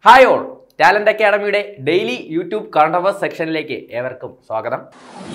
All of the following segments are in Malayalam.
ഹായ് ഓൾ ടാലന്റ് അക്കാഡമിയുടെ ഡെയിലി യൂട്യൂബ് കറണ്ട് അവേഴ്സ് സെക്ഷനിലേക്ക് ഏവർക്കും സ്വാഗതം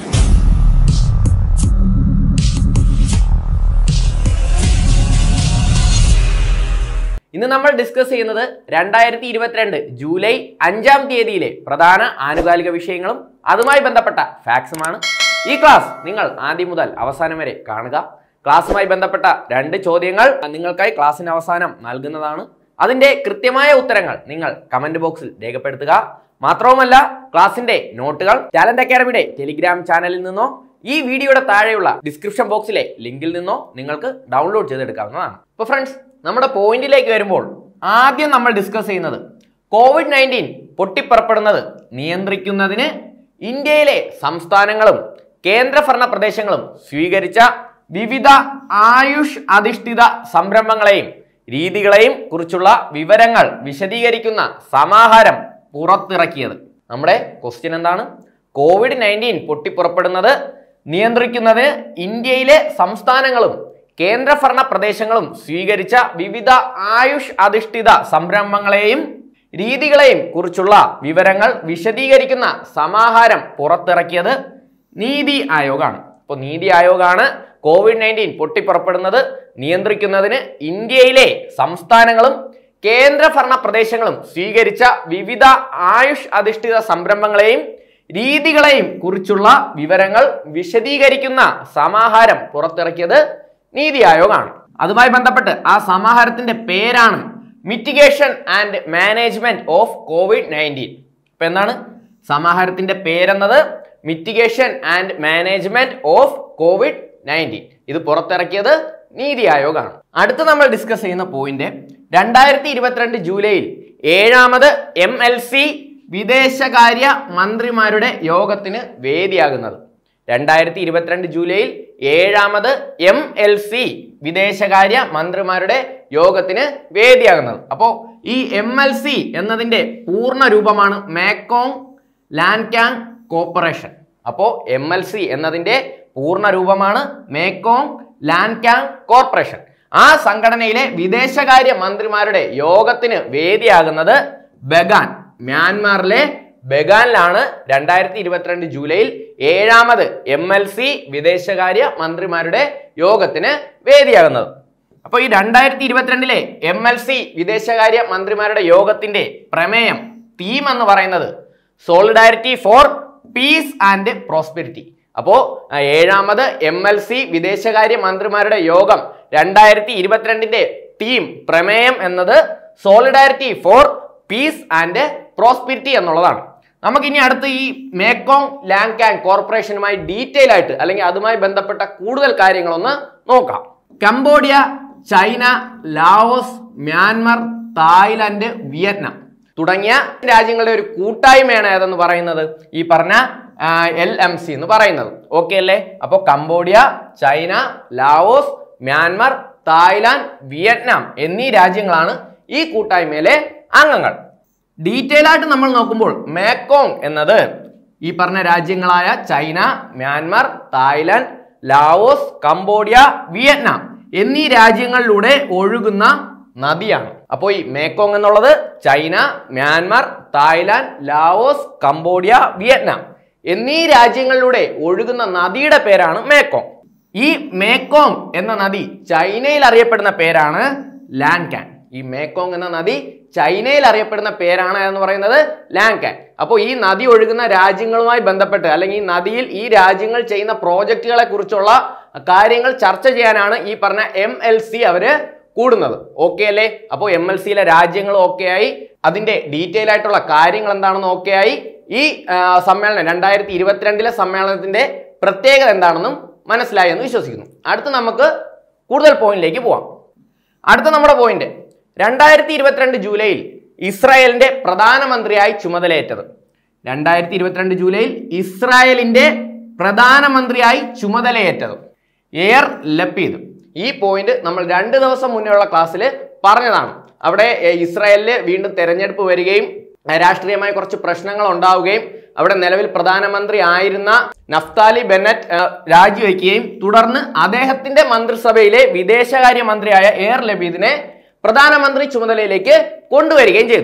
ഇന്ന് നമ്മൾ ഡിസ്കസ് ചെയ്യുന്നത് രണ്ടായിരത്തി ഇരുപത്തിരണ്ട് ജൂലൈ അഞ്ചാം തീയതിയിലെ പ്രധാന ആനുകാലിക വിഷയങ്ങളും അതുമായി ബന്ധപ്പെട്ട ഫാക്സുമാണ് ഈ ക്ലാസ് നിങ്ങൾ ആദ്യം മുതൽ അവസാനം വരെ കാണുക ക്ലാസ്സുമായി ബന്ധപ്പെട്ട രണ്ട് ചോദ്യങ്ങൾ നിങ്ങൾക്കായി ക്ലാസ്സിന് അവസാനം നൽകുന്നതാണ് അതിന്റെ കൃത്യമായ ഉത്തരങ്ങൾ നിങ്ങൾ കമന്റ് ബോക്സിൽ രേഖപ്പെടുത്തുക മാത്രവുമല്ല ക്ലാസിന്റെ നോട്ടുകൾ ടാലന്റ് അക്കാഡമിയുടെ ടെലിഗ്രാം ചാനലിൽ നിന്നോ ഈ വീഡിയോയുടെ താഴെയുള്ള ഡിസ്ക്രിപ്ഷൻ ബോക്സിലെ ലിങ്കിൽ നിന്നോ നിങ്ങൾക്ക് ഡൗൺലോഡ് ചെയ്തെടുക്കാവുന്നതാണ് അപ്പോൾ ഫ്രണ്ട്സ് നമ്മുടെ പോയിന്റിലേക്ക് വരുമ്പോൾ ആദ്യം നമ്മൾ ഡിസ്കസ് ചെയ്യുന്നത് കോവിഡ് നയൻറ്റീൻ പൊട്ടിപ്പുറപ്പെടുന്നത് നിയന്ത്രിക്കുന്നതിന് ഇന്ത്യയിലെ സംസ്ഥാനങ്ങളും കേന്ദ്രഭരണ പ്രദേശങ്ങളും സ്വീകരിച്ച വിവിധ ആയുഷ് അധിഷ്ഠിത സംരംഭങ്ങളെയും രീതികളെയും കുറിച്ചുള്ള വിവരങ്ങൾ വിശദീകരിക്കുന്ന സമാഹാരം പുറത്തിറക്കിയത് നമ്മുടെ ക്വസ്റ്റ്യൻ എന്താണ് കോവിഡ് നയൻറ്റീൻ പൊട്ടിപ്പുറപ്പെടുന്നത് നിയന്ത്രിക്കുന്നതിന് ഇന്ത്യയിലെ സംസ്ഥാനങ്ങളും കേന്ദ്രഭരണ പ്രദേശങ്ങളും സ്വീകരിച്ച വിവിധ ആയുഷ് അധിഷ്ഠിത സംരംഭങ്ങളെയും രീതികളെയും കുറിച്ചുള്ള വിവരങ്ങൾ വിശദീകരിക്കുന്ന സമാഹാരം പുറത്തിറക്കിയത് നീതി ആയോഗാണ് അപ്പോൾ നീതി ആയോഗാണ് കോവിഡ് നയൻറ്റീൻ പൊട്ടിപ്പുറപ്പെടുന്നത് നിയന്ത്രിക്കുന്നതിന് ഇന്ത്യയിലെ സംസ്ഥാനങ്ങളും കേന്ദ്രഭരണ പ്രദേശങ്ങളും സ്വീകരിച്ച വിവിധ ആയുഷ് അധിഷ്ഠിത സംരംഭങ്ങളെയും രീതികളെയും കുറിച്ചുള്ള വിവരങ്ങൾ വിശദീകരിക്കുന്ന സമാഹാരം പുറത്തിറക്കിയത് നീതി ആയോഗാണ് അതുമായി ബന്ധപ്പെട്ട് ആ സമാഹാരത്തിന്റെ പേരാണ് mitigation and management of Covid nineteen അപ്പൊ എന്താണ് സമാഹാരത്തിന്റെ പേരെന്നത് mitigation and management of Covid nineteen ഇത് പുറത്തിറക്കിയത് നീതി ആയോഗാണ് അടുത്ത് നമ്മൾ ഡിസ്കസ് ചെയ്യുന്ന പോയിന്റ് രണ്ടായിരത്തി ഇരുപത്തിരണ്ട് ജൂലൈയിൽ ഏഴാമത് എം എൽ സി വിദേശകാര്യ മന്ത്രിമാരുടെ യോഗത്തിന് വേദിയാകുന്നത് രണ്ടായിരത്തി ഇരുപത്തിരണ്ട് ജൂലൈയിൽ ഏഴാമത് എം എൽ സി വിദേശകാര്യ മന്ത്രിമാരുടെ യോഗത്തിന് വേദിയാകുന്നത് അപ്പോൾ ഈ എം എൽ സി എന്നതിന്റെ പൂർണ്ണ രൂപമാണ് മേക്കോങ് ലാൻകാങ് കോർപ്പറേഷൻ അപ്പോൾ എം എൽ സി എന്നതിന്റെ പൂർണ്ണ രൂപമാണ് മേക്കോങ് ലാൻകാങ് കോർപ്പറേഷൻ ആ സംഘടനയിലെ വിദേശകാര്യ മന്ത്രിമാരുടെ യോഗത്തിന് വേദിയാകുന്നത് ബഗാൻ മ്യാൻമാറിലെ ബഗാനിലാണ് രണ്ടായിരത്തി ഇരുപത്തിരണ്ട് ജൂലൈയിൽ ഏഴാമത് എം എൽ സി വിദേശകാര്യ മന്ത്രിമാരുടെ യോഗത്തിന് വേദിയാകുന്നത് അപ്പോൾ ഈ രണ്ടായിരത്തി ഇരുപത്തിരണ്ടിലെ എം എൽ സി വിദേശകാര്യ മന്ത്രിമാരുടെ യോഗത്തിന്റെ പ്രമേയം തീം എന്ന് പറയുന്നത് solidarity for peace and prosperity അപ്പോൾ ഏഴാമത് എം എൽ സി വിദേശകാര്യ മന്ത്രിമാരുടെ യോഗം രണ്ടായിരത്തി ഇരുപത്തിരണ്ടിന്റെ ടീം പ്രമേയം എന്നത് solidarity for peace and prosperity എന്നുള്ളതാണ് നമുക്കിനി അടുത്ത് ഈ മേക്കോങ് ലാങ്കാങ് കോർപ്പറേഷനുമായി ഡീറ്റെയിൽ ആയിട്ട് അല്ലെങ്കിൽ അതുമായി ബന്ധപ്പെട്ട കൂടുതൽ കാര്യങ്ങളൊന്ന് നോക്കാം Cambodia China Laos Myanmar Thailand Vietnam തുടങ്ങിയ രാജ്യങ്ങളുടെ ഒരു കൂട്ടായ്മയാണ് ഏതെന്ന് പറയുന്നത് ഈ പറഞ്ഞ എൽ എം സി എന്ന് പറയുന്നത് ഓക്കെ അല്ലേ അപ്പോൾ Cambodia China Laos Myanmar Thailand Vietnam എന്നീ രാജ്യങ്ങളാണ് ഈ കൂട്ടായ്മയിലെ അംഗങ്ങൾ ഡീറ്റെയിൽ ആയിട്ട് നമ്മൾ നോക്കുമ്പോൾ മേക്കോങ് എന്നത് ഈ പറഞ്ഞ രാജ്യങ്ങളായ China Myanmar Thailand Laos Cambodia Vietnam എന്നീ രാജ്യങ്ങളിലൂടെ ഒഴുകുന്ന നദിയാണ് അപ്പോൾ ഈ മേക്കോങ് എന്നുള്ളത് China Myanmar Thailand Laos Cambodia Vietnam എന്നീ രാജ്യങ്ങളിലൂടെ ഒഴുകുന്ന നദിയുടെ പേരാണ് മേക്കോങ് ഈ മേക്കോങ് എന്ന നദി ചൈനയിൽ അറിയപ്പെടുന്ന പേരാണ് ലാൻകാൻ ഈ മേക്കോങ് എന്ന നദി ചൈനയിൽ അറിയപ്പെടുന്ന പേരാണ് എന്ന് പറയുന്നത് ലാൻകാൻ അപ്പോൾ ഈ നദി ഒഴുകുന്ന രാജ്യങ്ങളുമായി ബന്ധപ്പെട്ട് അല്ലെങ്കിൽ ഈ നദിയിൽ ഈ രാജ്യങ്ങൾ ചെയ്യുന്ന പ്രോജക്റ്റുകളെ കുറിച്ചുള്ള കാര്യങ്ങൾ ചർച്ച ചെയ്യാനാണ് ഈ പറഞ്ഞ എം എൽ സി അവര് കൂടുന്നത് ഓക്കെ അല്ലേ അപ്പോൾ എം എൽ സിയിലെ രാജ്യങ്ങൾ ഓക്കെ ആയി അതിന്റെ ഡീറ്റെയിൽ ആയിട്ടുള്ള കാര്യങ്ങൾ എന്താണെന്ന് ഓക്കെ ആയി ഈ ആ, സമ്മേളനം രണ്ടായിരത്തി ഇരുപത്തിരണ്ടിലെ സമ്മേളനത്തിന്റെ പ്രത്യേകത എന്താണെന്നും മനസ്സിലായി എന്ന് വിശ്വസിക്കുന്നു അടുത്ത് നമുക്ക് കൂടുതൽ പോയിന്റിലേക്ക് പോവാം അടുത്ത നമ്മുടെ പോയിന്റ് രണ്ടായിരത്തി ഇരുപത്തിരണ്ട് ജൂലൈയിൽ ഇസ്രായേലിന്റെ പ്രധാനമന്ത്രിയായി ചുമതലയേറ്റത് രണ്ടായിരത്തി ഇരുപത്തിരണ്ട് ജൂലൈയിൽ ഇസ്രായേലിന്റെ പ്രധാനമന്ത്രിയായി ചുമതലയേറ്റത് എയർ ലപ്പീദ് ഈ പോയിന്റ് നമ്മൾ രണ്ട് ദിവസം മുന്നേയുള്ള ക്ലാസ്സിൽ പറഞ്ഞതാണ് അവിടെ എ, ഇസ്രായേലില് വീണ്ടും തെരഞ്ഞെടുപ്പ് വരികയും ആ, രാഷ്ട്രീയമായ കുറച്ച് പ്രശ്നങ്ങൾ ഉണ്ടാവുകയും അവിടെ നിലവിൽ പ്രധാനമന്ത്രി ആയിരുന്ന നഫ്താലി ബെന്നറ്റ് ആ, രാജിവെക്കുകയും തുടർന്ന് അദ്ദേഹത്തിന്റെ മന്ത്രിസഭയിലെ വിദേശകാര്യ മന്ത്രിയായ എയർ ലബീദിനെ പ്രധാനമന്ത്രി ചുമതലയിലേക്ക് കൊണ്ടുവരികയും ചെയ്തു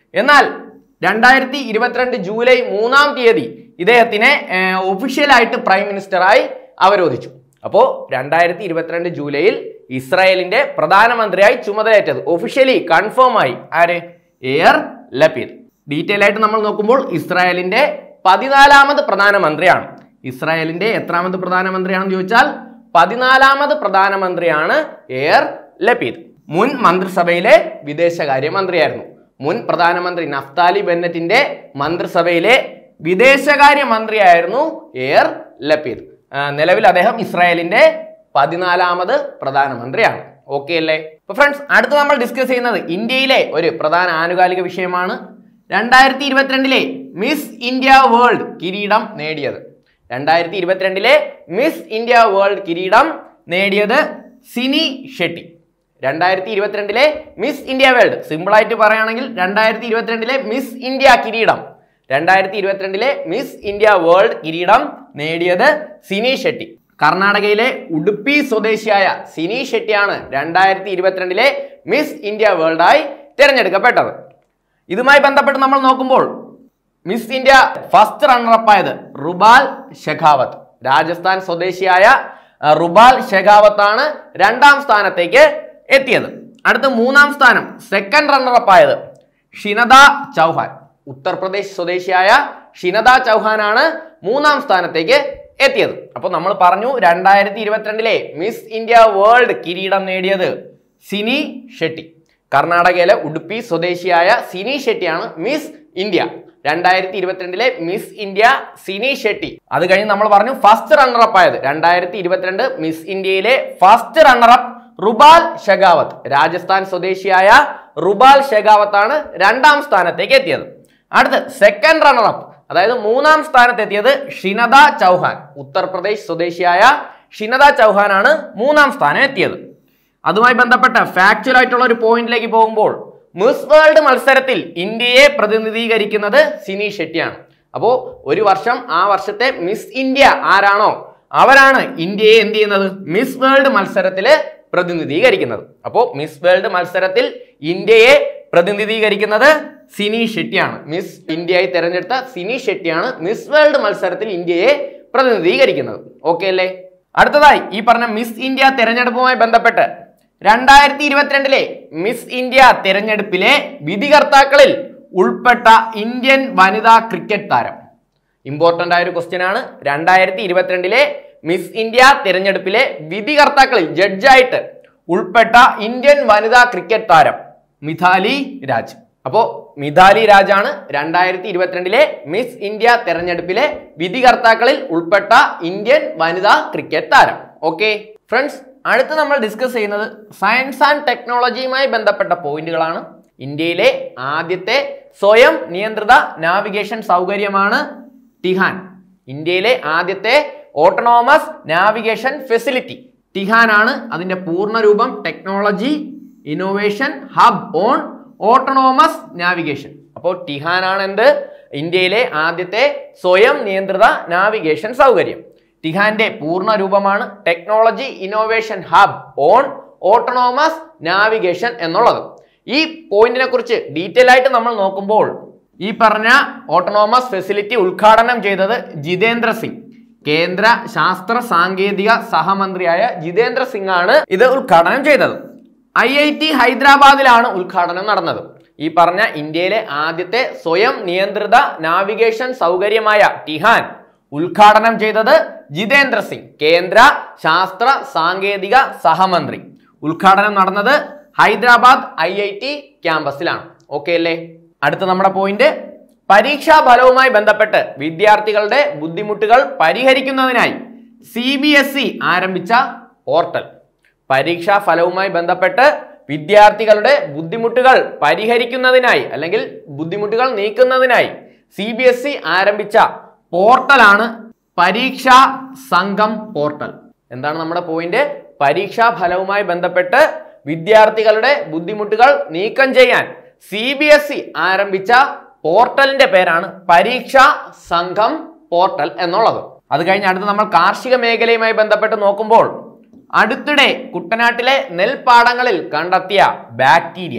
എന്നാൽ രണ്ടായിരത്തി ഇരുപത്തിരണ്ട് ജൂലൈ മൂന്നാം തീയതി ഇദ്ദേഹത്തിനെ ഒഫീഷ്യലായിട്ട് പ്രൈം മിനിസ്റ്ററായി അവരോധിച്ചു അപ്പോൾ രണ്ടായിരത്തി ഇരുപത്തിരണ്ട് ജൂലൈയിൽ ഇസ്രായേലിന്റെ പ്രധാനമന്ത്രിയായി ചുമതലയേറ്റത് ഒഫീഷ്യലി കൺഫേം ആയി ആര് എയർ ലപ്പീദ് ഡീറ്റെയിൽ ആയിട്ട് നമ്മൾ നോക്കുമ്പോൾ ഇസ്രായേലിന്റെ പതിനാലാമത് പ്രധാനമന്ത്രിയാണ് ഇസ്രായേലിന്റെ എത്രാമത് പ്രധാനമന്ത്രിയാണെന്ന് ചോദിച്ചാൽ പതിനാലാമത് പ്രധാനമന്ത്രിയാണ് എയർ ലപ്പീദ് മുൻ മന്ത്രിസഭയിലെ വിദേശകാര്യ മന്ത്രിയായിരുന്നു മുൻ പ്രധാനമന്ത്രി നഫ്താലി ബെന്നറ്റിന്റെ മന്ത്രിസഭയിലെ വിദേശകാര്യ മന്ത്രിയായിരുന്നു എയർ ലപ്പീദ് ആ, നിലവിൽ അദ്ദേഹം ഇസ്രായേലിന്റെ പതിനാലാമത് പ്രധാനമന്ത്രിയാണ് ഓക്കെ അല്ലേ അപ്പൊ ഫ്രണ്ട്സ് അടുത്ത് നമ്മൾ ഡിസ്കസ് ചെയ്യുന്നത് ഇന്ത്യയിലെ ഒരു പ്രധാന ആനുകാലിക വിഷയമാണ് രണ്ടായിരത്തി ഇരുപത്തിരണ്ടിലെ മിസ് ഇന്ത്യ വേൾഡ് കിരീടം നേടിയത് രണ്ടായിരത്തി ഇരുപത്തിരണ്ടിലെ മിസ് ഇന്ത്യ വേൾഡ് കിരീടം നേടിയത് സിനി ഷെട്ടി രണ്ടായിരത്തി ഇരുപത്തിരണ്ടിലെ മിസ് ഇന്ത്യ വേൾഡ് സിമ്പിൾ ആയിട്ട് പറയുകയാണെങ്കിൽ രണ്ടായിരത്തി ഇരുപത്തിരണ്ടിലെ മിസ് ഇന്ത്യ കിരീടം രണ്ടായിരത്തി ഇരുപത്തിരണ്ടിലെ മിസ് ഇന്ത്യ വേൾഡ് കിരീടം നേടിയത് സിനി ഷെട്ടി കർണാടകയിലെ ഉടുപ്പി സ്വദേശിയായ സിനി ഷെട്ടിയാണ് രണ്ടായിരത്തി ഇരുപത്തിരണ്ടിലെ മിസ് ഇന്ത്യ വേൾഡായി തിരഞ്ഞെടുക്കപ്പെട്ടത് ഇതുമായി ബന്ധപ്പെട്ട് നമ്മൾ നോക്കുമ്പോൾ മിസ് ഇന്ത്യ ഫസ്റ്റ് റണ്ണറപ്പ് ആയത് റുബാൽ ഷെഖാവത്ത് രാജസ്ഥാൻ സ്വദേശിയായ അഹ്, റുബാൽ ഷെഖാവത്ത് ആണ് രണ്ടാം സ്ഥാനത്തേക്ക് എത്തിയത് അടുത്ത മൂന്നാം സ്ഥാനം സെക്കൻഡ് റണ്ണറപ്പ് ആയത് ഷിനദ ചൗഹാൻ ഉത്തർപ്രദേശ് സ്വദേശിയായ ഷിനദ ചൗഹാൻ ആണ് മൂന്നാം സ്ഥാനത്തേക്ക് എത്തിയത് അപ്പോൾ നമ്മൾ പറഞ്ഞു രണ്ടായിരത്തി ഇരുപത്തിരണ്ടിലെ മിസ് ഇന്ത്യ വേൾഡ് കിരീടം നേടിയത് സിനി ഷെട്ടി കർണാടകയിലെ ഉടുപ്പി സ്വദേശിയായ സിനി ഷെട്ടിയാണ് മിസ് ഇന്ത്യ രണ്ടായിരത്തി ഇരുപത്തിരണ്ടിലെ മിസ് ഇന്ത്യ സിനി ഷെട്ടി അത് കഴിഞ്ഞ് നമ്മൾ പറഞ്ഞു ഫസ്റ്റ് റണ്ണറപ്പ് ആയത് രണ്ടായിരത്തി ഇരുപത്തിരണ്ട് മിസ് ഇന്ത്യയിലെ ഫസ്റ്റ് റണ്ണറപ്പ് റുബാൽ ഷെഗാവത്ത് രാജസ്ഥാൻ സ്വദേശിയായ റുബാൽ ഷെഗാവത്ത് ആണ് രണ്ടാം സ്ഥാനത്തേക്ക് എത്തിയത് അടുത്ത് സെക്കൻഡ് റണ്ണറപ്പ് അതായത് മൂന്നാം സ്ഥാനത്ത് എത്തിയത് ഷിനദ ചൗഹാൻ ഉത്തർപ്രദേശ് സ്വദേശിയായ ഷിനദ ചൗഹാൻ ആണ് മൂന്നാം സ്ഥാനം എത്തിയത് അതുമായി ബന്ധപ്പെട്ട ഫാക്ച്വൽ ആയിട്ടുള്ള ഒരു പോയിന്റിലേക്ക് പോകുമ്പോൾ മിസ് വേൾഡ് മത്സരത്തിൽ ഇന്ത്യയെ പ്രതിനിധീകരിക്കുന്നത് സിനി ഷെട്ടിയാണ് അപ്പോൾ ഒരു വർഷം ആ വർഷത്തെ മിസ് ഇന്ത്യ ആരാണോ അവരാണ് ഇന്ത്യയെ എന്ത് ചെയ്യുന്നത് മിസ് വേൾഡ് മത്സരത്തിൽ പ്രതിനിധീകരിക്കുന്നത് അപ്പോൾ മിസ് വേൾഡ് മത്സരത്തിൽ ഇന്ത്യയെ പ്രതിനിധീകരിക്കുന്നത് സിനി ഷെട്ടിയാണ് മിസ് ഇന്ത്യയായി തെരഞ്ഞെടുത്ത സിനി ഷെട്ടിയാണ് മിസ് വേൾഡ് മത്സരത്തിൽ ഇന്ത്യയെ പ്രതിനിധീകരിക്കുന്നത് ഓക്കെ അല്ലേ അടുത്തതായി ഈ പറഞ്ഞ മിസ് ഇന്ത്യ തെരഞ്ഞെടുപ്പുമായി ബന്ധപ്പെട്ട് രണ്ടായിരത്തി ഇരുപത്തിരണ്ടിലെ മിസ് ഇന്ത്യ തെരഞ്ഞെടുപ്പിലെ വിധികർത്താക്കളിൽ ഉൾപ്പെട്ട ഇന്ത്യൻ വനിതാ ക്രിക്കറ്റ് താരം ഇമ്പോർട്ടന്റ് ആയ ഒരു ക്വസ്റ്റ്യൻ ആണ് രണ്ടായിരത്തി ഇരുപത്തിരണ്ടിലെ മിസ് ഇന്ത്യ തിരഞ്ഞെടുപ്പിലെ വിധികർത്താക്കളിൽ ജഡ്ജായിട്ട് ഉൾപ്പെട്ട ഇന്ത്യൻ വനിതാ ക്രിക്കറ്റ് താരം മിഥാലി രാജ് അപ്പോ മിഥാലി രാജാണ് രണ്ടായിരത്തി ഇരുപത്തിരണ്ടിലെ മിസ് ഇന്ത്യ തെരഞ്ഞെടുപ്പിലെ വിധികർത്താക്കളിൽ ഉൾപ്പെട്ട ഇന്ത്യൻ വനിതാ ക്രിക്കറ്റ് താരം ഓക്കെ ഫ്രണ്ട്സ് അടുത്ത് നമ്മൾ ഡിസ്കസ് ചെയ്യുന്നത് സയൻസ് ആൻഡ് ടെക്നോളജിയുമായി ബന്ധപ്പെട്ട പോയിന്റുകളാണ് ഇന്ത്യയിലെ ആദ്യത്തെ സ്വയം നിയന്ത്രിത നാവിഗേഷൻ സൗകര്യമാണ് ടിഹാൻ ഇന്ത്യയിലെ ആദ്യത്തെ ഓട്ടോണോമസ് നാവിഗേഷൻ ഫെസിലിറ്റി ടിഹാൻ ആണ് അതിന്റെ പൂർണ്ണരൂപം technology innovation hub on autonomous navigation അപ്പോൾ ടിഹാൻ ആണ് എന്ത് ഇന്ത്യയിലെ ആദ്യത്തെ സ്വയം നിയന്ത്രിത നാവിഗേഷൻ സൗകര്യം ടിഹാന്റെ പൂർണ്ണ രൂപമാണ് technology innovation hub on autonomous navigation എന്നുള്ളത് ഈ പോയിന്റിനെ കുറിച്ച് ഡീറ്റെയിൽ ആയിട്ട് നമ്മൾ നോക്കുമ്പോൾ ഈ പറഞ്ഞ ഓട്ടോണോമസ് ഫെസിലിറ്റി ഉദ്ഘാടനം ചെയ്തത് ജിതേന്ദ്ര സിംഗ് കേന്ദ്ര ശാസ്ത്ര സാങ്കേതിക സഹമന്ത്രിയായ ജിതേന്ദ്ര സിംഗ് ആണ് ഇത് ഉദ്ഘാടനം ചെയ്തത് ഐ ഐ ടി ഹൈദരാബാദിലാണ് ഉദ്ഘാടനം നടന്നത് ഈ പറഞ്ഞ ഇന്ത്യയിലെ ആദ്യത്തെ സ്വയം നിയന്ത്രിത നാവിഗേഷൻ സൗകര്യമായ ടിഹാൻ ഉദ്ഘാടനം ചെയ്തത് ജിതേന്ദ്ര സിംഗ് കേന്ദ്ര ശാസ്ത്ര സാങ്കേതിക സഹമന്ത്രി ഉദ്ഘാടനം നടന്നത് ഹൈദരാബാദ് ഐ ഐ ടി ക്യാമ്പസിലാണ് ഓക്കെ അല്ലേ അടുത്ത നമ്മുടെ പോയിന്റ് പരീക്ഷാ ഫലവുമായി ബന്ധപ്പെട്ട് വിദ്യാർത്ഥികളുടെ ബുദ്ധിമുട്ടുകൾ പരിഹരിക്കുന്നതിനായി സി ബി എസ് ഇ ആരംഭിച്ച പോർട്ടൽ പരീക്ഷാ ഫലവുമായി ബന്ധപ്പെട്ട് വിദ്യാർത്ഥികളുടെ ബുദ്ധിമുട്ടുകൾ പരിഹരിക്കുന്നതിനായി അല്ലെങ്കിൽ ബുദ്ധിമുട്ടുകൾ നീക്കുന്നതിനായി സി ബി എസ് ഇ ആരംഭിച്ച പോർട്ടലാണ് പരീക്ഷാ സംഘം പോർട്ടൽ എന്താണ് നമ്മുടെ പോയിന്റ് പരീക്ഷാ ഫലവുമായി ബന്ധപ്പെട്ട് വിദ്യാർത്ഥികളുടെ ബുദ്ധിമുട്ടുകൾ നീക്കം ചെയ്യാൻ സി ബി എസ് ഇ ആരംഭിച്ച പോർട്ടലിന്റെ പേരാണ് പരീക്ഷാ സംഘം പോർട്ടൽ എന്നുള്ളത് അത് കഴിഞ്ഞ് അടുത്ത് നമ്മൾ കാർഷിക മേഖലയുമായി ബന്ധപ്പെട്ട് നോക്കുമ്പോൾ അടുത്തിടെ കുട്ടനാട്ടിലെ നെൽപ്പാടങ്ങളിൽ കണ്ടെത്തിയ ബാക്ടീരിയ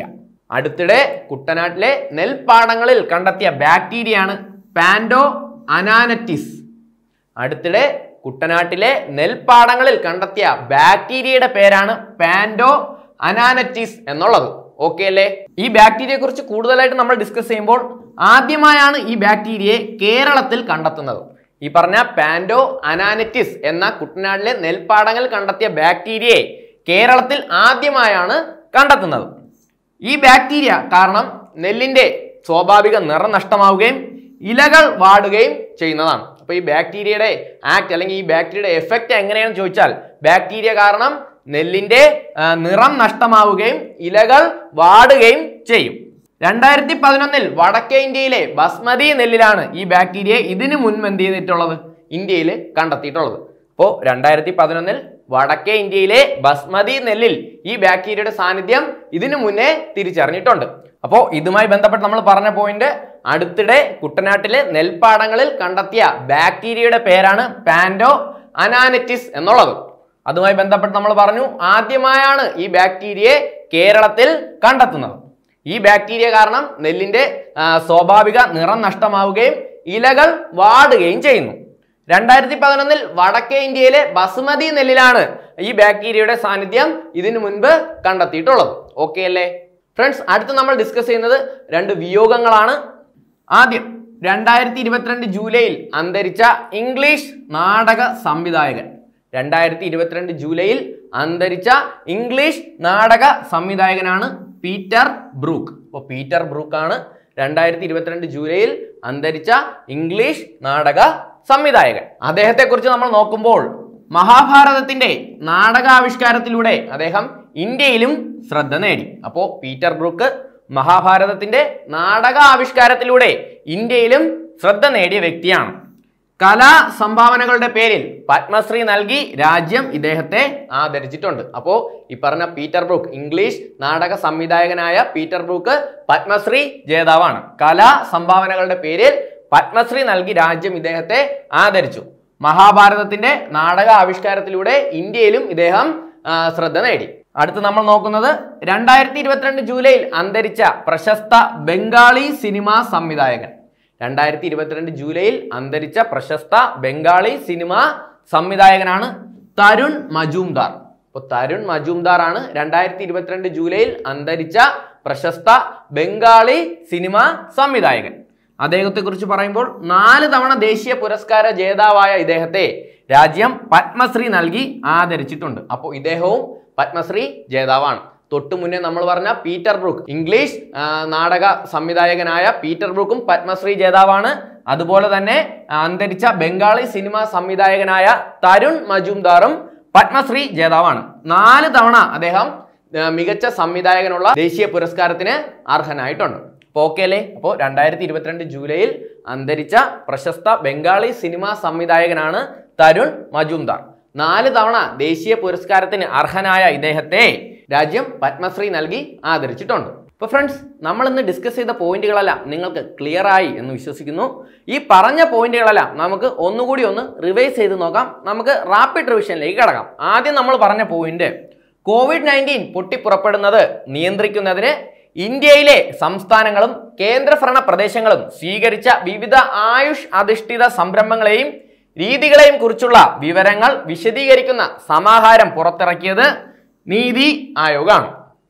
അടുത്തിടെ കുട്ടനാട്ടിലെ നെൽപ്പാടങ്ങളിൽ കണ്ടെത്തിയ ബാക്ടീരിയയാണ് പാൻഡോ അനാനറ്റിസ് അടുത്തിടെ കുട്ടനാട്ടിലെ നെൽപ്പാടങ്ങളിൽ കണ്ടെത്തിയ ബാക്ടീരിയയുടെ പേരാണ് പാൻഡോ അനാനറ്റിസ് എന്നുള്ളത് ഓക്കെ അല്ലേ ഈ ബാക്ടീരിയയെ കുറിച്ച് കൂടുതലായിട്ട് നമ്മൾ ഡിസ്കസ് ചെയ്യുമ്പോൾ ആദ്യമായാണ് ഈ ബാക്ടീരിയയെ കേരളത്തിൽ കണ്ടെത്തുന്നത് ഈ പറഞ്ഞ പാൻഡോ അനാനറ്റിസ് എന്ന കുട്ടനാട്ടിലെ നെൽപ്പാടങ്ങളിൽ കണ്ടെത്തിയ ബാക്ടീരിയയെ കേരളത്തിൽ ആദ്യമായാണ് കണ്ടെത്തുന്നത് ഈ ബാക്ടീരിയ കാരണം നെല്ലിന്റെ സ്വാഭാവിക നിറം നഷ്ടമാവുകയും ഇലകൾ വാടുകയും ചെയ്യുന്നതാണ് അപ്പൊ ഈ ബാക്ടീരിയയുടെ ആക്ട് അല്ലെങ്കിൽ ഈ ബാക്ടീരിയയുടെ എഫക്റ്റ് എങ്ങനെയാണെന്ന് ചോദിച്ചാൽ ബാക്ടീരിയ കാരണം നെല്ലിന്റെ ആ, നിറം നഷ്ടമാവുകയും ഇലകൾ വാടുകയും ചെയ്യും രണ്ടായിരത്തി പതിനൊന്നിൽ വടക്കേ ഇന്ത്യയിലെ ബസ്മതി നെല്ലിലാണ് ഈ ബാക്ടീരിയ ഇതിനു മുൻപ് എന്ത് ചെയ്തിട്ടുള്ളത് ഇന്ത്യയിൽ കണ്ടെത്തിയിട്ടുള്ളത് അപ്പോൾ രണ്ടായിരത്തി പതിനൊന്നിൽ വടക്കേ ഇന്ത്യയിലെ ബസ്മതി നെല്ലിൽ ഈ ബാക്ടീരിയയുടെ സാന്നിധ്യം ഇതിനു മുന്നേ തിരിച്ചറിഞ്ഞിട്ടുണ്ട് അപ്പോൾ ഇതുമായി ബന്ധപ്പെട്ട് നമ്മൾ പറഞ്ഞ പോയിന്റ് അടുത്തിടെ കുട്ടനാട്ടിലെ നെൽപ്പാടങ്ങളിൽ കണ്ടെത്തിയ ബാക്ടീരിയയുടെ പേരാണ് പാൻഡോ അനാനറ്റിസ് എന്നുള്ളത് അതുമായി ബന്ധപ്പെട്ട് നമ്മൾ പറഞ്ഞു ആദ്യമായാണ് ഈ ബാക്ടീരിയയെ കേരളത്തിൽ കണ്ടെത്തുന്നത് ഈ ബാക്ടീരിയ കാരണം നെല്ലിന്റെ ആ, സ്വാഭാവിക നിറം നഷ്ടമാവുകയും ഇലകൾ വാടുകയും ചെയ്യുന്നു രണ്ടായിരത്തി പതിനൊന്നിൽ വടക്കേ ഇന്ത്യയിലെ ബസുമതി നെല്ലിലാണ് ഈ ബാക്ടീരിയയുടെ സാന്നിധ്യം ഇതിനു മുൻപ് കണ്ടെത്തിയിട്ടുള്ളത് ഓക്കെ അല്ലേ ഫ്രണ്ട്സ് അടുത്ത് നമ്മൾ ഡിസ്കസ് ചെയ്യുന്നത് രണ്ട് വിയോഗങ്ങളാണ് ആദ്യം രണ്ടായിരത്തി ഇരുപത്തിരണ്ട് ജൂലൈയിൽ അന്തരിച്ച ഇംഗ്ലീഷ് നാടക സംവിധായകൻ രണ്ടായിരത്തി ഇരുപത്തിരണ്ട് ജൂലൈയിൽ അന്തരിച്ച ഇംഗ്ലീഷ് നാടക സംവിധായകനാണ് പീറ്റർ ബ്രൂക്ക് അപ്പോൾ പീറ്റർ ബ്രൂക്ക് ആണ് രണ്ടായിരത്തി ഇരുപത്തിരണ്ട് ജൂലൈയിൽ അന്തരിച്ച ഇംഗ്ലീഷ് നാടക സംവിധായകൻ അദ്ദേഹത്തെ കുറിച്ച് നമ്മൾ നോക്കുമ്പോൾ മഹാഭാരതത്തിന്റെ നാടകാവിഷ്കാരത്തിലൂടെ അദ്ദേഹം ഇന്ത്യയിലും ശ്രദ്ധ നേടി അപ്പോൾ പീറ്റർ ബ്രൂക്ക് മഹാഭാരതത്തിന്റെ നാടകാവിഷ്കാരത്തിലൂടെ ഇന്ത്യയിലും ശ്രദ്ധ നേടിയ വ്യക്തിയാണ് കലാ സംഭാവനകളുടെ പേരിൽ പത്മശ്രീ നൽകി രാജ്യം ഇദ്ദേഹത്തെ ആദരിച്ചിട്ടുണ്ട് അപ്പോ ഈ പറഞ്ഞ പീറ്റർ ബ്രൂക്ക് ഇംഗ്ലീഷ് നാടക സംവിധായകനായ പീറ്റർ ബ്രൂക്ക് പത്മശ്രീ ജേതാവാണ് കലാ സംഭാവനകളുടെ പേരിൽ പത്മശ്രീ നൽകി രാജ്യം ഇദ്ദേഹത്തെ ആദരിച്ചു മഹാഭാരതത്തിന്റെ നാടക ആവിഷ്കാരത്തിലൂടെ ഇന്ത്യയിലും ഇദ്ദേഹം ആ, ശ്രദ്ധ നേടി അടുത്ത് നമ്മൾ നോക്കുന്നത് രണ്ടായിരത്തി ഇരുപത്തിരണ്ട് ജൂലൈയിൽ അന്തരിച്ച പ്രശസ്ത ബംഗാളി സിനിമാ സംവിധായകൻ രണ്ടായിരത്തി ഇരുപത്തിരണ്ട് ജൂലൈയിൽ അന്തരിച്ച പ്രശസ്ത ബംഗാളി സിനിമാ സംവിധായകനാണ് തരുൺ മജൂംദാർ അപ്പോൾ തരുൺ മജൂംദാർ ആണ് രണ്ടായിരത്തി ഇരുപത്തിരണ്ട് ജൂലൈയിൽ അന്തരിച്ച പ്രശസ്ത ബംഗാളി സിനിമാ സംവിധായകൻ അദ്ദേഹത്തെ കുറിച്ച് പറയുമ്പോൾ നാല് തവണ ദേശീയ പുരസ്കാര ജേതാവായ ഇദ്ദേഹത്തെ രാജ്യം പത്മശ്രീ നൽകി ആദരിച്ചിട്ടുണ്ട് അപ്പോൾ ഇദ്ദേഹവും പത്മശ്രീ ജേതാവാണ് തൊട്ടു മുന്നേ നമ്മൾ പറഞ്ഞ പീറ്റർ ബ്രൂക്ക് ഇംഗ്ലീഷ് ആ, നാടക സംവിധായകനായ പീറ്റർ ബ്രൂക്കും പത്മശ്രീ ജേതാവാണ് അതുപോലെ തന്നെ ആ, അന്തരിച്ച ബംഗാളി സിനിമാ സംവിധായകനായ തരുൺ മജുംദാറും പത്മശ്രീ ജേതാവാണ് നാല് തവണ അദ്ദേഹം ആ, മികച്ച സംവിധായകനുള്ള ദേശീയ പുരസ്കാരത്തിന് അർഹനായിട്ടുണ്ട് അപ്പോൾ ഓക്കെ അല്ലേ അപ്പോൾ രണ്ടായിരത്തി ഇരുപത്തിരണ്ട് ജൂലൈയിൽ അന്തരിച്ച പ്രശസ്ത ബംഗാളി സിനിമാ സംവിധായകനാണ് തരുൺ മജുംദാർ നാല് തവണ ദേശീയ പുരസ്കാരത്തിന് അർഹനായ ഇദ്ദേഹത്തെ രാജ്യം പത്മശ്രീ നൽകി ആദരിച്ചിട്ടുണ്ട് ഇപ്പൊ ഫ്രണ്ട്സ് നമ്മൾ ഇന്ന് ഡിസ്കസ് ചെയ്ത പോയിന്റുകളെല്ലാം നിങ്ങൾക്ക് ക്ലിയർ ആയി എന്ന് വിശ്വസിക്കുന്നു ഈ പറഞ്ഞ പോയിന്റുകളെല്ലാം നമുക്ക് ഒന്നുകൂടി ഒന്ന് റിവൈസ് ചെയ്ത് നോക്കാം നമുക്ക് റാപ്പിഡ് റിവിഷനിലേക്ക് കിടക്കാം ആദ്യം നമ്മൾ പറഞ്ഞ പോയിന്റ് കോവിഡ് നയൻറ്റീൻ പൊട്ടിപ്പുറപ്പെടുന്നത് നിയന്ത്രിക്കുന്നതിന് ഇന്ത്യയിലെ സംസ്ഥാനങ്ങളും കേന്ദ്രഭരണ പ്രദേശങ്ങളും സ്വീകരിച്ച വിവിധ ആയുഷ് അധിഷ്ഠിത സംരംഭങ്ങളെയും രീതികളെയും കുറിച്ചുള്ള വിവരങ്ങൾ വിശദീകരിക്കുന്ന സമാഹാരം പുറത്തിറക്കിയത് നീതി ആയോഗാണ്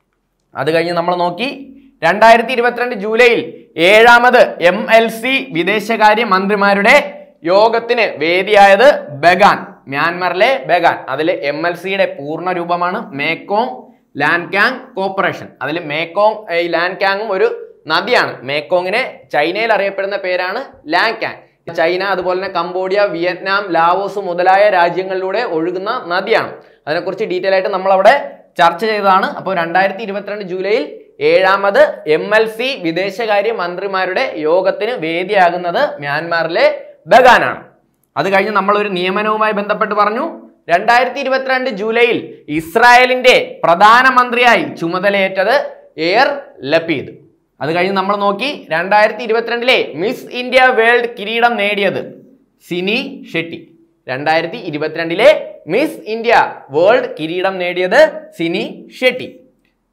അത് കഴിഞ്ഞ് നമ്മൾ നോക്കി രണ്ടായിരത്തി ഇരുപത്തിരണ്ട് ജൂലൈയിൽ ഏഴാമത് എം എൽ സി വിദേശകാര്യ മന്ത്രിമാരുടെ യോഗത്തിന് വേദിയായത് ബഗാൻ മ്യാൻമറിലെ ബഗാൻ അതിൽ എം എൽ സിയുടെ പൂർണ്ണ രൂപമാണ് മേക്കോങ് ലാൻകാങ് കോപ്പറേഷൻ അതിൽ മേക്കോങ് ഈ ലാൻകാങ്ങും ഒരു നദിയാണ് മേക്കോങ്ങിനെ ചൈനയിൽ അറിയപ്പെടുന്ന പേരാണ് ലാൻകാങ് ചൈന അതുപോലെ തന്നെ കംബോഡിയ വിയറ്റ്നാം ലാവോസ് മുതലായ രാജ്യങ്ങളിലൂടെ ഒഴുകുന്ന നദിയാണ് അതിനെക്കുറിച്ച് ഡീറ്റെയിൽ ആയിട്ട് നമ്മൾ അവിടെ ചർച്ച ചെയ്തതാണ് അപ്പോൾ രണ്ടായിരത്തി ഇരുപത്തിരണ്ട് ജൂലൈയിൽ ഏഴാമത് എം എൽ സി വിദേശകാര്യ മന്ത്രിമാരുടെ യോഗത്തിന് വേദിയാകുന്നത് മ്യാൻമാറിലെ ബഗാനാണ് അത് കഴിഞ്ഞ് നമ്മൾ ഒരു നിയമനവുമായി ബന്ധപ്പെട്ട് പറഞ്ഞു രണ്ടായിരത്തി ഇരുപത്തിരണ്ട് ജൂലൈയിൽ ഇസ്രായേലിന്റെ പ്രധാനമന്ത്രിയായി ചുമതലയേറ്റത് എയർ ലപ്പീദ് അത് കഴിഞ്ഞ് നമ്മൾ നോക്കി രണ്ടായിരത്തി ഇരുപത്തിരണ്ടിലെ മിസ് ഇന്ത്യ വേൾഡ് കിരീടം നേടിയത് സിനി ഷെട്ടി രണ്ടായിരത്തി ഇരുപത്തിരണ്ടിലെ മിസ് ഇന്ത്യ വേൾഡ് കിരീടം നേടിയത് സിനി ഷെട്ടി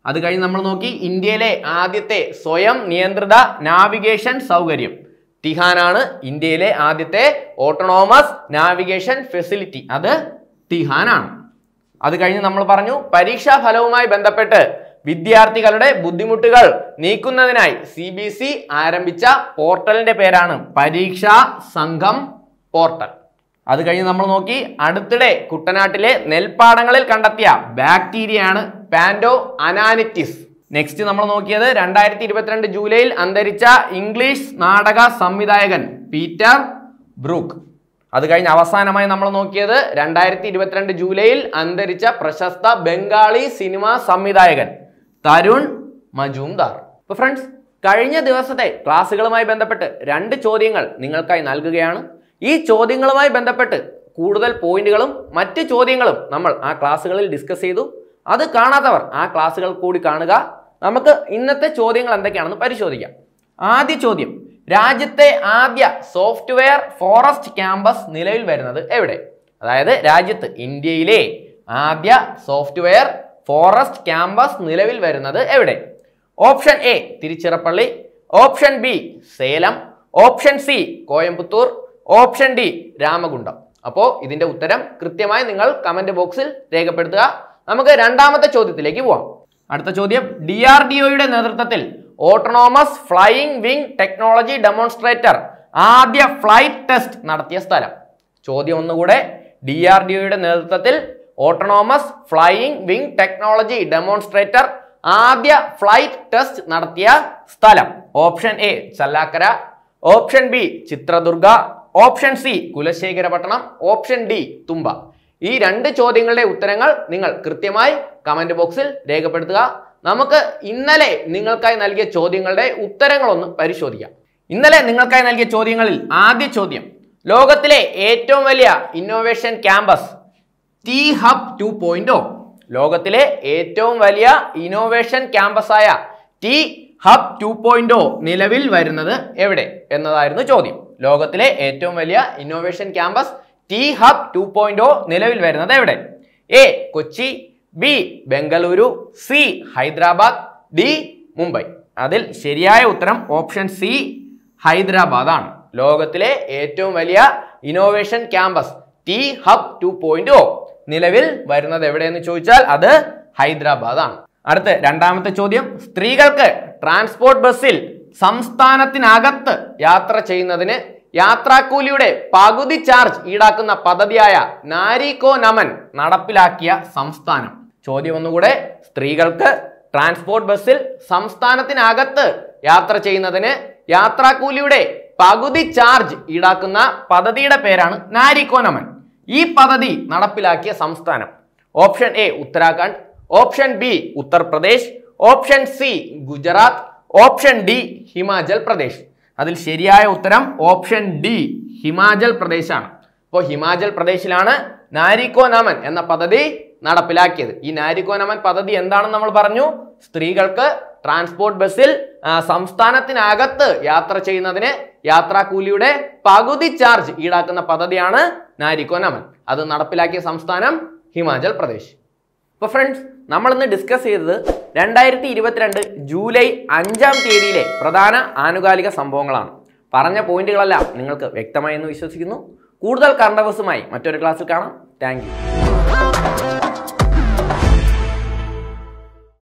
അത് കഴിഞ്ഞ് നമ്മൾ നോക്കി ഇന്ത്യയിലെ ആദ്യത്തെ സ്വയം നിയന്ത്രിത നാവിഗേഷൻ സൗകര്യം ടിഹാനാണ് ഇന്ത്യയിലെ ആദ്യത്തെ ഓട്ടോണോമസ് നാവിഗേഷൻ ഫെസിലിറ്റി അത് ടിഹാനാണ് അത് കഴിഞ്ഞ് നമ്മൾ പറഞ്ഞു പരീക്ഷാ ഫലവുമായി ബന്ധപ്പെട്ട് വിദ്യാർത്ഥികളുടെ ബുദ്ധിമുട്ടുകൾ നീക്കുന്നതിനായി സി ബി സി ആരംഭിച്ച പോർട്ടലിന്റെ പേരാണ് പരീക്ഷാ സംഘം പോർട്ടൽ അത് കഴിഞ്ഞ് നമ്മൾ നോക്കി അടുത്തിടെ കുട്ടനാട്ടിലെ നെൽപ്പാടങ്ങളിൽ കണ്ടെത്തിയ ബാക്ടീരിയയാണ് പാൻഡോ അനാനിറ്റിസ് നെക്സ്റ്റ് നമ്മൾ നോക്കിയത് രണ്ടായിരത്തി ഇരുപത്തിരണ്ട് ജൂലൈയിൽ അന്തരിച്ച ഇംഗ്ലീഷ് നാടക സംവിധായകൻ പീറ്റർ ബ്രൂക്ക് അത് കഴിഞ്ഞ് അവസാനമായി നമ്മൾ നോക്കിയത് രണ്ടായിരത്തി ഇരുപത്തിരണ്ട് ജൂലൈയിൽ അന്തരിച്ച പ്രശസ്ത ബംഗാളി സിനിമാ സംവിധായകൻ തരുൺ മജൂംദാർ ഇപ്പൊ ഫ്രണ്ട്സ് കഴിഞ്ഞ ദിവസത്തെ ക്ലാസ്സുകളുമായി ബന്ധപ്പെട്ട് രണ്ട് ചോദ്യങ്ങൾ നിങ്ങൾക്കായി നൽകുകയാണ് ഈ ചോദ്യങ്ങളുമായി ബന്ധപ്പെട്ട് കൂടുതൽ പോയിന്റുകളും മറ്റ് ചോദ്യങ്ങളും നമ്മൾ ആ ക്ലാസ്സുകളിൽ ഡിസ്കസ് ചെയ്തു അത് കാണാത്തവർ ആ ക്ലാസ്സുകൾ കൂടി കാണുക നമുക്ക് ഇന്നത്തെ ചോദ്യങ്ങൾ എന്തൊക്കെയാണെന്ന് പരിശോധിക്കാം ആദ്യ ചോദ്യം രാജ്യത്തെ ആദ്യ സോഫ്റ്റ്വെയർ ഫോറസ്റ്റ് ക്യാമ്പസ് നിലവിൽ വരുന്നത് എവിടെ അതായത് രാജ്യത്ത് ഇന്ത്യയിലെ ആദ്യ സോഫ്റ്റ്വെയർ ഫോറസ്റ്റ് ക്യാമ്പസ് നിലവിൽ വരുന്നത് എവിടെ option A Tiruchirappalli option B Salem option C Coimbatore option D Ramagundam അപ്പോൾ ഇതിന്റെ ഉത്തരം കൃത്യമായി നിങ്ങൾ കമന്റ് ബോക്സിൽ രേഖപ്പെടുത്തുക നമുക്ക് രണ്ടാമത്തെ ചോദ്യത്തിലേക്ക് പോവാം അടുത്ത ചോദ്യം ഡി ആർ ഡി ഒയുടെ നേതൃത്വത്തിൽ autonomous flying wing technology demonstrator ആദ്യ ഫ്ലൈറ്റ് ടെസ്റ്റ് നടത്തിയ സ്ഥലം ചോദ്യം ഒന്നുകൂടെ ഡി ആർ ഡി ഒയുടെ നേതൃത്വത്തിൽ autonomous flying wing technology demonstrator ആദ്യ ഫ്ലൈറ്റ് ടെസ്റ്റ് നടത്തിയ സ്ഥലം option A Challakere option B Chitradurga option C Kulasekarapattinam option D Thumba ഈ രണ്ട് ചോദ്യങ്ങളുടെ ഉത്തരങ്ങൾ നിങ്ങൾ കൃത്യമായി കമന്റ് ബോക്സിൽ രേഖപ്പെടുത്തുക നമുക്ക് ഇന്നലെ നിങ്ങൾക്കായി നൽകിയ ചോദ്യങ്ങളുടെ ഉത്തരങ്ങളൊന്ന് പരിശോധിക്കാം ഇന്നലെ നിങ്ങൾക്കായി നൽകിയ ചോദ്യങ്ങളിൽ ആദ്യ ചോദ്യം ലോകത്തിലെ ഏറ്റവും വലിയ innovation campus T hub two point ലോകത്തിലെ ഏറ്റവും വലിയ ഇന്നോവേഷൻ ക്യാമ്പസായ ടി ഹബ് ടു പോയിന്റ് നിലവിൽ വരുന്നത് എവിടെ എന്നതായിരുന്നു ചോദ്യം ലോകത്തിലെ ഏറ്റവും വലിയ innovation campus T hub two point നിലവിൽ വരുന്നത് എവിടെ A Kochi B Bengaluru C Hyderabad D Mumbai അതിൽ ശരിയായ ഉത്തരം ഓപ്ഷൻ സി ഹൈദരാബാദ് ആണ് ലോകത്തിലെ ഏറ്റവും വലിയ innovation campus T hub two point നിലവിൽ വരുന്നത് എവിടെയെന്ന് ചോദിച്ചാൽ അത് ഹൈദരാബാദ് ആണ് അടുത്ത രണ്ടാമത്തെ ചോദ്യം സ്ത്രീകൾക്ക് ട്രാൻസ്പോർട്ട് ബസ്സിൽ സംസ്ഥാനത്തിനകത്ത് യാത്ര ചെയ്യുന്നതിന് യാത്രാക്കൂലിയുടെ പകുതി ചാർജ് ഈടാക്കുന്ന പദ്ധതിയായ നാരികോ നമൻ നടപ്പിലാക്കിയ സംസ്ഥാനം ചോദ്യം ഒന്നുകൂടെ സ്ത്രീകൾക്ക് ട്രാൻസ്പോർട്ട് ബസ്സിൽ സംസ്ഥാനത്തിനകത്ത് യാത്ര ചെയ്യുന്നതിന് യാത്രാക്കൂലിയുടെ പകുതി ചാർജ് ഈടാക്കുന്ന പദ്ധതിയുടെ പേരാണ് നാരികോ നമൻ ഈ പദ്ധതി നടപ്പിലാക്കിയ സംസ്ഥാനം option A Uttarakhand option B Uttar Pradesh option C Gujarat option D Himachal Pradesh അതിൽ ശരിയായ ഉത്തരം ഓപ്ഷൻ ഡി ഹിമാചൽ പ്രദേശാണ് അപ്പോൾ ഹിമാചൽ പ്രദേശിലാണ് നാരികോ നമൻ എന്ന പദ്ധതി നടപ്പിലാക്കിയത് ഈ നാരികോ നമൻ പദ്ധതി എന്താണെന്ന് നമ്മൾ പറഞ്ഞു സ്ത്രീകൾക്ക് ട്രാൻസ്പോർട്ട് ബസ്സിൽ ആ, സംസ്ഥാനത്തിനകത്ത് യാത്ര ചെയ്യുന്നതിന് യാത്രാക്കൂലിയുടെ പകുതി ചാർജ് ഈടാക്കുന്ന പദ്ധതിയാണ് നാരികോ നമൻ അത് നടപ്പിലാക്കിയ സംസ്ഥാനം ഹിമാചൽ പ്രദേശ് അപ്പോൾ ഫ്രണ്ട്സ് നമ്മൾ ഇന്ന് ഡിസ്കസ് ചെയ്തത് രണ്ടായിരത്തി ഇരുപത്തിരണ്ട് ജൂലൈ അഞ്ചാം തീയതിയിലെ പ്രധാന ആനുകാലിക സംഭവങ്ങളാണ് പറഞ്ഞ പോയിന്റുകളെല്ലാം നിങ്ങൾക്ക് വ്യക്തമായി എന്ന് വിശ്വസിക്കുന്നു കൂടുതൽ കറണ്ട് അവേഴ്സുമായി മറ്റൊരു ക്ലാസ്സിൽ കാണാം താങ്ക്